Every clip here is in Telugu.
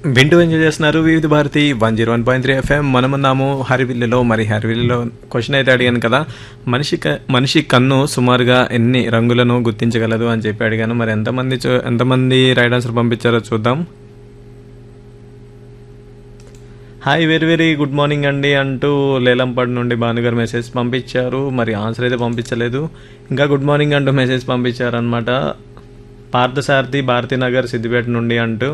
వింటూ ఎంజాయ్ చేస్తున్నారు Vividh Bharati one zero one point three FM మనమున్నాము హరివిల్లులో మరి హరివిల్లులో క్వశ్చన్ అయితే అడిగాను కదా మనిషి క- మనిషి కన్ను సుమారుగా ఎన్ని రంగులను గుర్తించగలదు అని చెప్పి అడిగాను మరి ఎంతమంది చూ- ఎంతమంది రైట్ ఆన్సర్ పంపించారో చూద్దాం hi very very good morning అండి అంటూ లేలంపాడు నుండి భానుగారు మెసేజ్ పంపించారు మరి ఆన్సర్ అయితే పంపించలేదు ఇంకా గుడ్ మార్నింగ్ అంటూ మెసేజ్ పంపించారు అనమాట పార్థసారథి భారతీనగర్ సిద్దిపేట నుండి అంటూ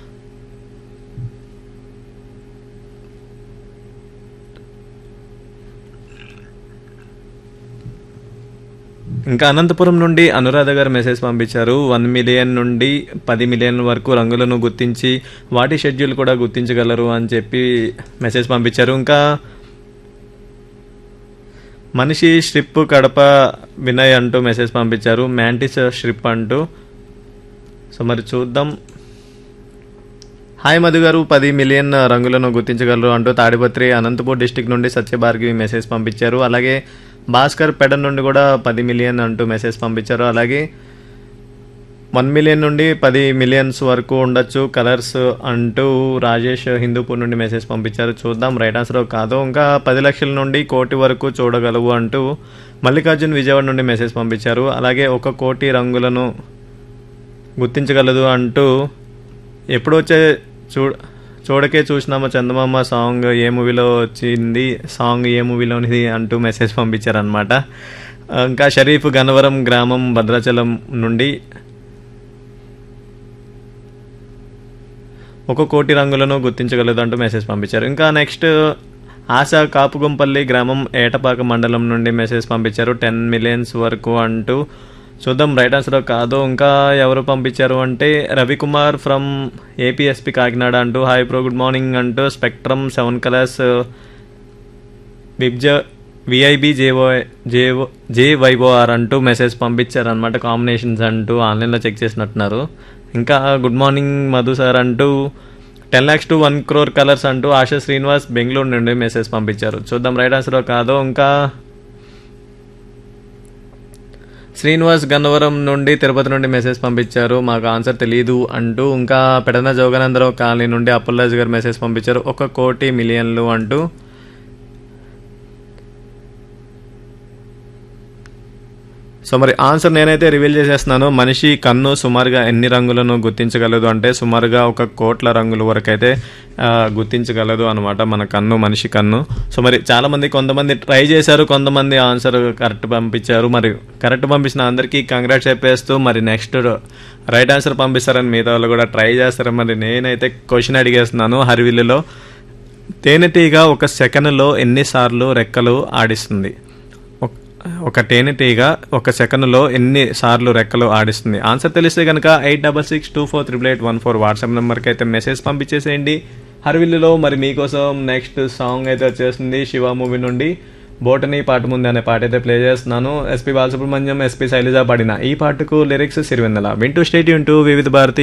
ఇంకా అనంతపురం నుండి అనురాధ గారు మెసేజ్ పంపించారు వన్ మిలియన్ నుండి పది మిలియన్ వరకు రంగులను గుర్తించి వాటి షెడ్యూల్ కూడా గుర్తించగలరు అని చెప్పి మెసేజ్ పంపించారు ఇంకా మనిషి స్ట్రిప్ కడప వినయ్ అంటూ మెసేజ్ పంపించారు మ్యాంటిస్ స్ట్రిప్ అంటూ సో మరి చూద్దాం హాయ్ మధు గారు పది మిలియన్ రంగులను గుర్తించగలరు అంటూ తాడిపత్రి అనంతపూర్ డిస్టిక్ నుండి సత్యభార్గవి మెసేజ్ పంపించారు అలాగే భాస్కర్ పెడన్ నుండి కూడా పది మిలియన్ అంటూ మెసేజ్ పంపించారు అలాగే వన్ మిలియన్ నుండి పది మిలియన్స్ వరకు ఉండొచ్చు కలర్స్ అంటూ రాజేష్ హిందూపూర్ నుండి మెసేజ్ పంపించారు చూద్దాం రైట్ ఆన్సర్ కాదు ఇంకా పది లక్షల నుండి కోటి వరకు చూడగలవు అంటూ మల్లికార్జున్ విజయవాడ నుండి మెసేజ్ పంపించారు అలాగే ఒక కోటి రంగులను గుర్తించగలదు అంటూ ఎప్పుడు వచ్చే చూ చూడకే చూసినామా చందమామ సాంగ్ ఏ మూవీలో వచ్చింది సాంగ్ ఏ మూవీలోనిది అంటూ మెసేజ్ పంపించారనమాట ఇంకా షరీఫ్ గన్నవరం గ్రామం భద్రాచలం నుండి ఒక కోటి రంగులను గుర్తించగలదు అంటూ మెసేజ్ పంపించారు ఇంకా నెక్స్ట్ ఆశ కాపుగుంపల్లి గ్రామం ఏటపాక మండలం నుండి మెసేజ్ పంపించారు టెన్ మిలియన్స్ వరకు అంటూ చూద్దాం రైట్ ఆన్సర్ కాదు ఇంకా ఎవరు పంపించారు అంటే రవికుమార్ ఫ్రమ్ ఏపీఎస్పి కాకినాడ అంటూ హాయ్ ప్రో గుడ్ మార్నింగ్ అంటూ స్పెక్ట్రమ్ సెవెన్ కలర్స్ బిబ్జ విఐబి జేవో జేవో జే వైఓఆర్ అంటూ మెసేజ్ పంపించారు అనమాట కాంబినేషన్స్ అంటూ ఆన్లైన్లో చెక్ చేసినట్టున్నారు ఇంకా గుడ్ మార్నింగ్ మధు సార్ అంటూ ten lakhs to one crore colours అంటూ ఆశా శ్రీనివాస్ బెంగళూరు నుండి మెసేజ్ పంపించారు చూద్దాం రైట్ ఆన్సర్ కాదో ఇంకా శ్రీనివాస్ గన్నవరం నుండి తిరుపతి నుండి మెసేజ్ పంపించారు మాకు ఆన్సర్ తెలియదు అంటూ ఇంకా పెడన జోగనందరావు కాలనీ నుండి అప్పల్లాజ్ గారు మెసేజ్ పంపించారు ఒక కోటి మిలియన్లు అంటూ సో మరి ఆన్సర్ నేనైతే రివీల్ చేసేస్తున్నాను మనిషి కన్ను సుమారుగా ఎన్ని రంగులను గుర్తించగలదు అంటే సుమారుగా ఒక కోట్ల రంగుల వరకు అయితే ఆ, గుర్తించగలదు అనమాట మన కన్ను మనిషి కన్ను సో మరి చాలా మంది కొంతమంది ట్రై చేశారు కొంతమంది ఆన్సర్ కరెక్ట్ పంపించారు మరి కరెక్ట్ పంపించిన అందరికీ కంగ్రాట్స్ చెప్పేస్తూ మరి నెక్స్ట్ రైట్ ఆన్సర్ పంపిస్తారని మిగతా వాళ్ళు కూడా ట్రై చేస్తారు మరి నేనైతే క్వశ్చన్ అడిగేస్తున్నాను హరివిల్లులో తేనెటీగ ఒక సెకనులో ఎన్నిసార్లు రెక్కలు ఆడిస్తుంది ఒక- ఒక తేనెటీగ ఒక సెకనులో ఎన్ని సార్లు రెక్కలు ఆడిస్తుంది ఆన్సర్ తెలిస్తే కనుక eight double six two four triple eight one four WhatsApp నెంబర్కి అయితే మెసేజ్ పంపించేసేయండి హర్విల్లులో మరి మీకోసం నెక్స్ట్ సాంగ్ అయితే వచ్చేస్తుంది శివ మూవీ నుండి బోటనీ పాట ముందు అనే పాట అయితే ప్లే చేస్తున్నాను ఎస్పి బాలసుబ్రహ్మణ్యం ఎస్పి శైలజ పాడిన ఈ పాటకు లిరిక్స్ సిరివెన్నెల వింటూ స్టేట్ యూన్ వివిధ భారతి